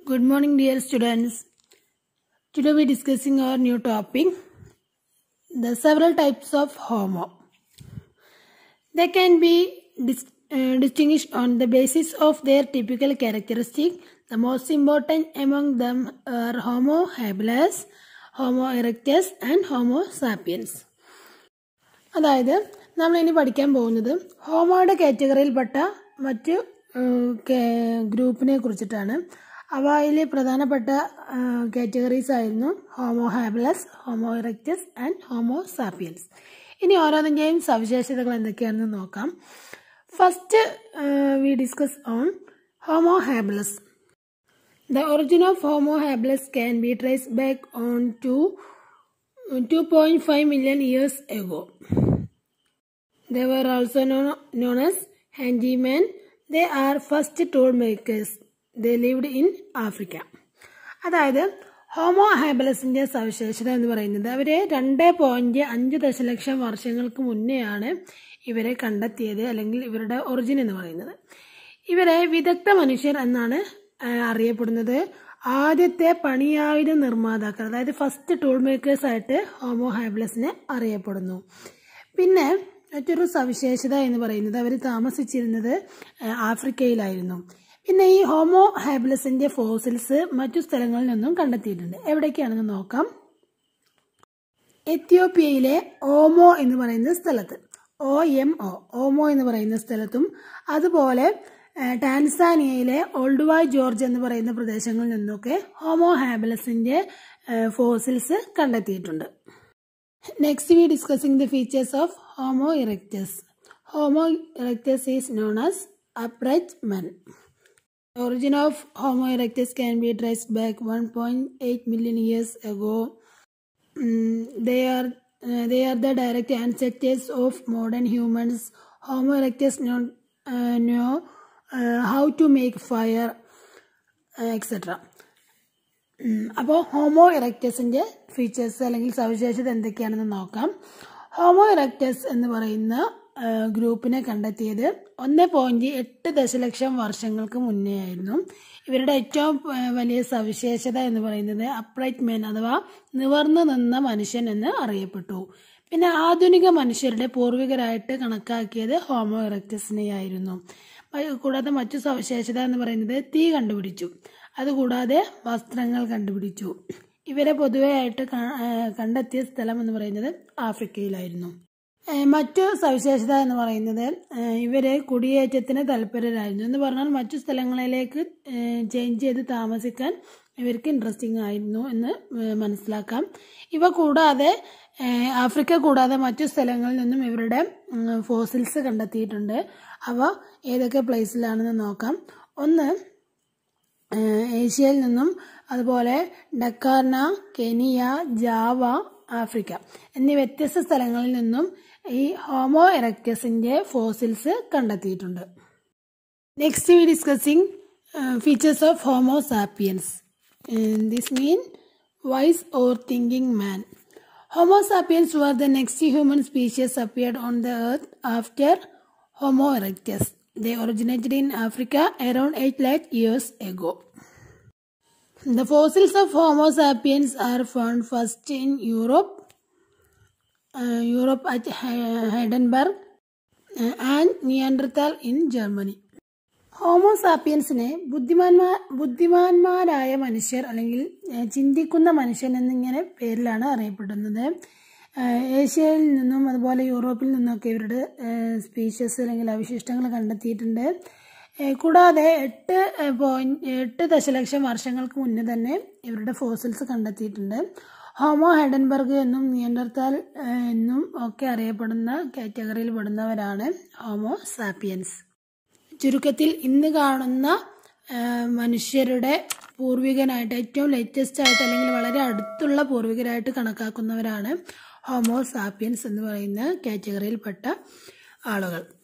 Good morning, dear students. Today we are discussing our new topic the several types of Homo. They can be dis- uh, distinguished on the basis of their typical characteristic. The most important among them are Homo habilis, Homo erectus, and Homo sapiens. അതായത് നമ്മൾ ഇനി പഠിക്കാൻ പോകുന്നത് ഹോമോയുടെ കാറ്റഗറിയിൽപ്പെട്ട മറ്റ് ഗ്രൂപ്പിനെ കുറിച്ചിട്ടാണ് അവയിൽ പ്രധാനപ്പെട്ട കാറ്റഗറീസ് ആയിരുന്നു homo habilis homo erectus and homo sapiens ഇനി ഓരോന്നിൻ്റെയും സവിശേഷതകൾ എന്തൊക്കെയാണെന്ന് നോക്കാം first we discuss on homo habilis The origin of Homo habilis can be traced back on to 2.5 million years ago. They were also known, known as handymen. They are first tool makers. They lived in Africa. അതായത് homo ഹാബലസിന്റെ സവിശേഷത എന്ന് പറയുന്നത് അവര് രണ്ട് point അഞ്ച് ദശലക്ഷം വർഷങ്ങൾക്ക് മുന്നെയാണ് ഇവരെ കണ്ടെത്തിയത് അല്ലെങ്കിൽ ഇവരുടെ ഒറിജിൻ എന്ന് പറയുന്നത് ഇവരെ വിദഗ്ധ മനുഷ്യർ എന്നാണ് അറിയപ്പെടുന്നത് ആദ്യത്തെ പണിയായുധ നിർമ്മാതാക്കൾ അതായത് ഫസ്റ്റ് ടൂൾ മേക്കേഴ്സ് ആയിട്ട് ഹോമോ ഹാബിലസിനെ അറിയപ്പെടുന്നു പിന്നെ മറ്റൊരു സവിശേഷത എന്ന് പറയുന്നത് അവർ താമസിച്ചിരുന്നത് ആഫ്രിക്കയിലായിരുന്നു പിന്നെ ഈ ഹോമോ ഹാബിലസിന്റെ ഫോസിൽസ് മറ്റു സ്ഥലങ്ങളിൽ നിന്നും കണ്ടെത്തിയിട്ടുണ്ട് എവിടേക്കാണെന്ന് നോക്കാം എത്യോപ്യയിലെ ഓമോ എന്ന് പറയുന്ന സ്ഥലത്ത് ഒ എം ഒ ഓമോ എന്ന് പറയുന്ന സ്ഥലത്തും അതുപോലെ ടാൻസാനിയയിലെ ഓൾഡുവായ് ജോർജ് എന്ന് പറയുന്ന പ്രദേശങ്ങളിൽ നിന്നൊക്കെ ഹോമോ ഹാബിലസിന്റെ ഫോസിൽസ് കണ്ടെത്തിയിട്ടുണ്ട് next we discussing the features of homo erectus homo erectus is known as upright men origin of Homo erectus can be traced back 1.8 million years ago. Mm, they are uh, they are the direct ancestors of modern humans. Homo erectus know, uh, know uh, how to make fire, uh, etc. അപ്പോൾ homo ഇറക്റ്റസിന്റെ features അല്ലെങ്കിൽ സവിശേഷത എന്തൊക്കെയാണെന്ന് നോക്കാം homo erectus എന്ന് പറയുന്ന ഗ്രൂപ്പിനെ കണ്ടെത്തിയത് ഒന്ന് പോയിന്റ് എട്ട് ദശലക്ഷം വർഷങ്ങൾക്ക് മുന്നേ ആയിരുന്നു ഇവരുടെ ഏറ്റവും വലിയ സവിശേഷത എന്ന് പറയുന്നത് അപ്രൈറ്റ് മെൻ അഥവാ നിവർന്നു നിന്ന മനുഷ്യൻ എന്ന് അറിയപ്പെട്ടു പിന്നെ ആധുനിക മനുഷ്യരുടെ പൂർവികരായിട്ട് കണക്കാക്കിയത് ഹോമോ ഇറക്റ്റസിനെയായിരുന്നു കൂടാതെ മറ്റു സവിശേഷത എന്ന് പറയുന്നത് തീ കണ്ടുപിടിച്ചു അതുകൂടാതെ വസ്ത്രങ്ങൾ കണ്ടുപിടിച്ചു ഇവരെ പൊതുവെ ആയിട്ട് കണ്ടെത്തിയ സ്ഥലം എന്ന് പറയുന്നത് ആഫ്രിക്കയിലായിരുന്നു മറ്റു സവിശേഷത എന്ന് പറയുന്നത് ഇവര് കുടിയേറ്റത്തിന് താല്പര്യരായിരുന്നു എന്ന് പറഞ്ഞാൽ മറ്റു സ്ഥലങ്ങളിലേക്ക് ചേഞ്ച് ചെയ്ത് താമസിക്കാൻ ഇവർക്ക് ഇൻട്രസ്റ്റിംഗ് ആയിരുന്നു എന്ന് മനസ്സിലാക്കാം ഇവ കൂടാതെ ആഫ്രിക്ക കൂടാതെ മറ്റു സ്ഥലങ്ങളിൽ നിന്നും ഇവരുടെ ഫോസിൽസ് കണ്ടെത്തിയിട്ടുണ്ട് അവ ഏതൊക്കെ പ്ലേസിലാണെന്ന് നോക്കാം ഒന്ന് ഏഷ്യയിൽ നിന്നും അതുപോലെ ഡക്കാർണ കെനിയ ജാവ ആഫ്രിക്ക എന്നീ വ്യത്യസ്ത സ്ഥലങ്ങളിൽ നിന്നും ഈ ഹോമോ എറക്റ്റസിന്റെ ഫോസിൽസ് കണ്ടെത്തിയിട്ടുണ്ട് next we discussing features of homo sapiens this mean wise or thinking man homo sapiens were the next human species appeared on the earth after homo erectus They originated in Africa around 8 lakh years ago. The fossils of Homo sapiens are found first in Europe, uh, Europe at Heidelberg, uh, and Neanderthal in Germany. Homo സാപ്പിയൻസിനെ ബുദ്ധിമാന്മാ ബുദ്ധിമാന്മാരായ മനുഷ്യർ അല്ലെങ്കിൽ ചിന്തിക്കുന്ന മനുഷ്യൻ എന്നിങ്ങനെ പേരിലാണ് അറിയപ്പെടുന്നത് ഏഷ്യയിൽ നിന്നും അതുപോലെ യൂറോപ്പിൽ നിന്നൊക്കെ ഇവരുടെ സ്പീഷ്യസ് അല്ലെങ്കിൽ അവശിഷ്ടങ്ങൾ കണ്ടെത്തിയിട്ടുണ്ട് കൂടാതെ എട്ട് പോയിന്റ് എട്ട് ദശലക്ഷം വർഷങ്ങൾക്ക് മുന്നേ തന്നെ ഇവരുടെ ഫോസിൽസ് കണ്ടെത്തിയിട്ടുണ്ട് ഹോമോ ഹെഡൻബർഗ് എന്നും നിയണ്ടർത്താൽ എന്നും ഒക്കെ അറിയപ്പെടുന്ന കാറ്റഗറിയിൽ പെടുന്നവരാണ് ഹോമോ സാപ്പിയൻസ് ചുരുക്കത്തിൽ ഇന്ന് കാണുന്ന മനുഷ്യരുടെ പൂർവികനായിട്ട് ഏറ്റവും ലേറ്റസ്റ്റ് ആയിട്ട് അല്ലെങ്കിൽ വളരെ അടുത്തുള്ള പൂർവികരായിട്ട് കണക്കാക്കുന്നവരാണ് ഹോമോ സാപ്പിയൻസ് എന്ന് പറയുന്ന കാറ്റഗറിയിൽപ്പെട്ട ആളുകൾ